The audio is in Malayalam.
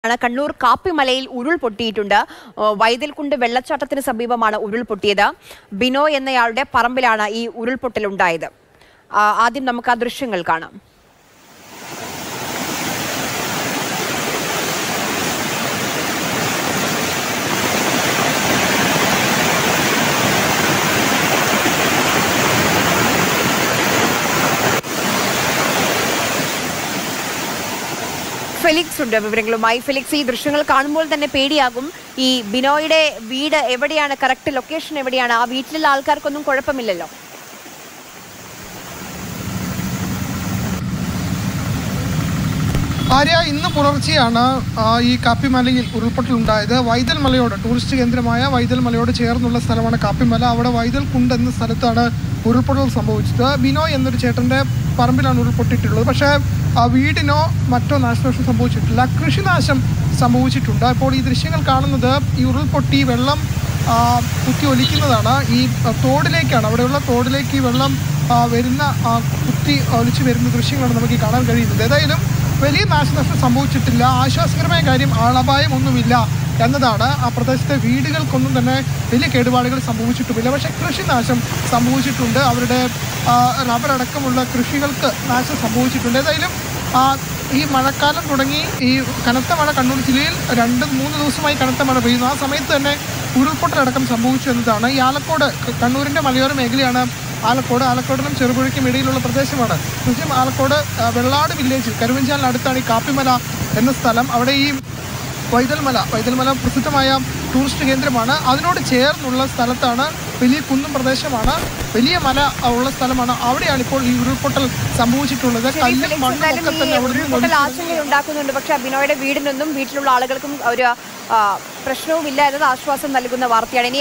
ആണ് കണ്ണൂർ കാപ്പിമലയിൽ ഉരുൾപൊട്ടിയിട്ടുണ്ട് ഏഹ് വൈതിൽക്കുണ്ട് വെള്ളച്ചാട്ടത്തിന് സമീപമാണ് ഉരുൾപൊട്ടിയത് ബിനോ എന്നയാളുടെ പറമ്പിലാണ് ഈ ഉരുൾപൊട്ടലുണ്ടായത് ആ, ആദ്യം നമുക്ക് ആ ദൃശ്യങ്ങൾ കാണാം ഫെലിക്സ് ഉണ്ട് വിവരങ്ങളുമായി ഫെലിക്സ് ഈ ദൃശ്യങ്ങൾ കാണുമ്പോൾ തന്നെ പേടിയാകും ഈ ബിനോയുടെ വീട് എവിടെയാണ് കറക്റ്റ് ലൊക്കേഷൻ എവിടെയാണ് ആ വീട്ടിലുള്ള ആൾക്കാർക്കൊന്നും കുഴപ്പമില്ലല്ലോ ആര്യ ഇന്ന് പുലർച്ചെയാണ് ആ, ഈ കാപ്പിമലയിൽ ഉരുൾപൊട്ടലുണ്ടായത് വൈതൽ മലയോട് ടൂറിസ്റ്റ് കേന്ദ്രമായ വൈതൽ മലയോട് ചേർന്നുള്ള സ്ഥലമാണ് കാപ്പിമല അവിടെ വൈതൽ കുണ്ട് എന്ന സ്ഥലത്താണ് ഉരുൾപൊട്ടൽ സംഭവിച്ചത് ബിനോയ് എന്നൊരു ചേട്ടൻ്റെ പറമ്പിലാണ് ഉരുൾപൊട്ടിയിട്ടുള്ളത് പക്ഷേ ആ വീടിനോ മറ്റോ നാശനഷ്ടം സംഭവിച്ചിട്ടില്ല കൃഷിനാശം സംഭവിച്ചിട്ടുണ്ട് അപ്പോൾ ഈ ദൃശ്യങ്ങൾ കാണുന്നത് ഈ ഉരുൾപൊട്ടി വെള്ളം ആ, കുത്തി ഒലിക്കുന്നതാണ് ഈ ആ, തോടിലേക്കാണ് അവിടെയുള്ള തോടിലേക്ക് ഈ വെള്ളം ആ, വരുന്ന ആ, കുത്തി ഒലിച്ച് വരുന്ന ദൃശ്യങ്ങളാണ് നമുക്ക് ഈ കാണാൻ കഴിയുന്നത് ഏതായാലും വലിയ നാശനഷ്ടം സംഭവിച്ചിട്ടില്ല ആശ്വാസകരമായ കാര്യം ആളപായമൊന്നുമില്ല എന്നതാണ് ആ പ്രദേശത്തെ വീടുകൾക്കൊന്നും തന്നെ വലിയ കേടുപാടുകൾ സംഭവിച്ചിട്ടുമില്ല പക്ഷേ കൃഷിനാശം സംഭവിച്ചിട്ടുണ്ട് അവരുടെ ആ, റബ്ബർ അടക്കമുള്ള കൃഷികൾക്ക് നാശം സംഭവിച്ചിട്ടുണ്ട് ഏതായാലും ആ, ഈ മഴക്കാലം തുടങ്ങി ഈ കനത്ത മഴ കണ്ണൂർ ജില്ലയിൽ രണ്ട് മൂന്ന് ദിവസമായി കനത്ത മഴ പെയ്യുന്നു ആ സമയത്ത് തന്നെ ഉരുൾപൊട്ടലടക്കം സംഭവിച്ചു എന്നതാണ് ഈ ആലക്കോട് ക- കണ്ണൂരിൻ്റെ മലയോര മേഖലയാണ് ആലക്കോട് ആലക്കോടിനും ചെറുപുഴയ്ക്കും ഇടയിലുള്ള പ്രദേശമാണ് കൃത്യം ആലക്കോട് ആ, വെള്ളാട് വില്ലേജിൽ കരുവഞ്ചാലിനടുത്താണ് ഈ കാപ്പിമല എന്ന സ്ഥലം അവിടെ ഈ വൈതൽമല വൈതൽമല പ്രസിദ്ധമായ ടൂറിസ്റ്റ് കേന്ദ്രമാണ് അതിനോട് ചേർന്നുള്ള സ്ഥലത്താണ് വലിയ കുന്നും പ്രദേശമാണ് വലിയ മല ഉള്ള സ്ഥലമാണ് അവിടെയാണ് ഇപ്പോൾ ഈ ഉരുൾപൊട്ടൽ സംഭവിച്ചിട്ടുള്ളത് ശരി, കല്ലും ഫെലിക്സ്, മണ്ണും എന്തായാലും ഒക്കെ ഈ തന്നെ അവിടെ നിന്ന് ഉരുൾപൊട്ടൽ ഒലിച്ച് ആശങ്ക ഉണ്ടാക്കുന്നുണ്ട് പക്ഷെ ബിനോയുടെ വീടിനൊന്നും വീട്ടിലുള്ള ആളുകൾക്കും ഒരു ആ, പ്രശ്നവുമില്ല എന്നത് ആശ്വാസം നൽകുന്ന വാർത്തയാണ് ഇനി